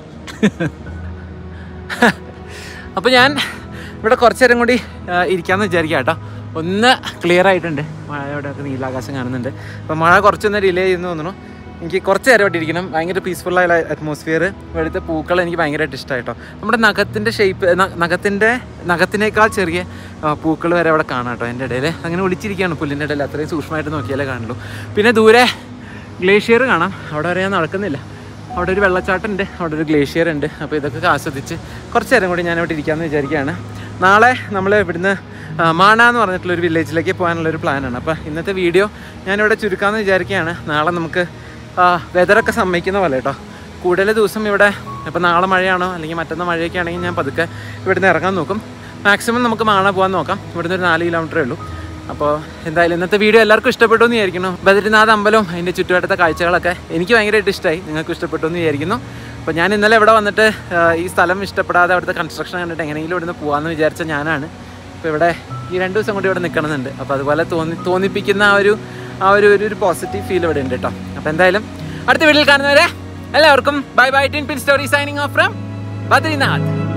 അപ്പോൾ ഞാൻ ഇവിടെ കുറച്ച് നേരം കൂടി ആ, ഇരിക്കാമെന്ന് വിചാരിക്കാം കേട്ടോ ഒന്ന് ക്ലിയർ ആയിട്ടുണ്ട് മഴയോടെയൊക്കെ നീലാകാശം കാണുന്നുണ്ട് അപ്പോൾ മഴ കുറച്ചൊന്ന് ഡിലേ ചെയ്യുന്നു തോന്നുന്നു എനിക്ക് കുറച്ച് നേരം ഇവിടെ ഇരിക്കണം ഭയങ്കര പീസ്ഫുള്ളായ അറ്റ്മോസ്ഫിയർ ഇവിടുത്തെ പൂക്കൾ എനിക്ക് ഭയങ്കരമായിട്ട് ഇഷ്ടമായി കേട്ടോ നമ്മുടെ നഖത്തിൻ്റെ ഷേപ്പ് നഖത്തിൻ്റെ നഖത്തിനേക്കാൾ ചെറിയ പൂക്കൾ വരെ അവിടെ കാണാം കേട്ടോ എൻ്റെ ഇടയിൽ അങ്ങനെ ഒളിച്ചിരിക്കുകയാണ് പുല്ലിൻ്റെ ഇടയിൽ അത്രയും സൂക്ഷ്മമായിട്ട് നോക്കിയാലേ കാണുള്ളൂ പിന്നെ ദൂരെ ഗ്ലേഷ്യർ കാണാം അവിടെ വരെ ഞാൻ നടക്കുന്നില്ല അവിടെ ഒരു വെള്ളച്ചാട്ടം ഉണ്ട് അവിടെ ഒരു ഗ്ലേഷ്യർ ഉണ്ട് അപ്പോൾ ഇതൊക്കെ ആസ്വദിച്ച് കുറച്ച് നേരം കൂടി ഞാൻ ഇവിടെ ഇരിക്കാമെന്ന് വിചാരിക്കുകയാണ് നാളെ നമ്മൾ ഇവിടുന്ന് ആ, മാണ എന്ന് പറഞ്ഞിട്ടുള്ള ഒരു വില്ലേജിലേക്ക് പോകാനുള്ള ഒരു പ്ലാനാണ് അപ്പോൾ ഇന്നത്തെ വീഡിയോ ഞാനിവിടെ ചുരുക്കാമെന്ന് വിചാരിക്കുകയാണ് നാളെ നമുക്ക് വെതറൊക്കെ സമ്മതിക്കുന്ന പോലെ കേട്ടോ കൂടുതൽ ദിവസം ഇവിടെ ഇപ്പോൾ നാളെ മഴയാണോ അല്ലെങ്കിൽ മറ്റന്നാൾ മഴയൊക്കെ ആണെങ്കിൽ ഞാൻ പതുക്കെ ഇവിടുന്ന് ഇറങ്ങാൻ നോക്കും മാക്സിമം നമുക്ക് മാണ പോകാൻ നോക്കാം ഇവിടുന്ന് ഒരു നാല് കിലോമീറ്ററേ ഉള്ളൂ അപ്പോൾ എന്തായാലും ഇന്നത്തെ വീഡിയോ എല്ലാവർക്കും ഇഷ്ടപ്പെട്ടു എന്ന് വിചാരിക്കുന്നു ബദ്രിനാഥ് അമ്പലവും അതിൻ്റെ ചുറ്റുവട്ടത്തെ കാഴ്ചകളൊക്കെ എനിക്ക് ഭയങ്കരമായിട്ട് ഇഷ്ടമായി നിങ്ങൾക്ക് ഇഷ്ടപ്പെട്ടു എന്ന് വിചാരിക്കുന്നു അപ്പോൾ ഞാൻ ഇന്നലെ ഇവിടെ വന്നിട്ട് ആ, ഈ സ്ഥലം ഇഷ്ടപ്പെടാതെ അവിടുത്തെ കൺസ്ട്രക്ഷൻ കണ്ടിട്ട് എങ്ങനെയെങ്കിലും ഇവിടുന്ന് പോകാമെന്ന് വിചാരിച്ച ഞാനാണ് ഇപ്പോൾ ഇവിടെ ഈ രണ്ട് ദിവസം കൂടി ഇവിടെ നിൽക്കണമെന്നുണ്ട് അപ്പോൾ അതുപോലെ തോന്നി തോന്നിപ്പിക്കുന്ന ആ ഒരു ആ ഒരു ഒരു- ഒരു പോസിറ്റീവ് ഫീൽ ഇവിടെ ഉണ്ട് കേട്ടോ അപ്പോൾ എന്തായാലും അടുത്ത വീഡിയോയിൽ കാണുന്നവരെ എല്ലാവർക്കും bye bye tin pin story signing off from Badrinath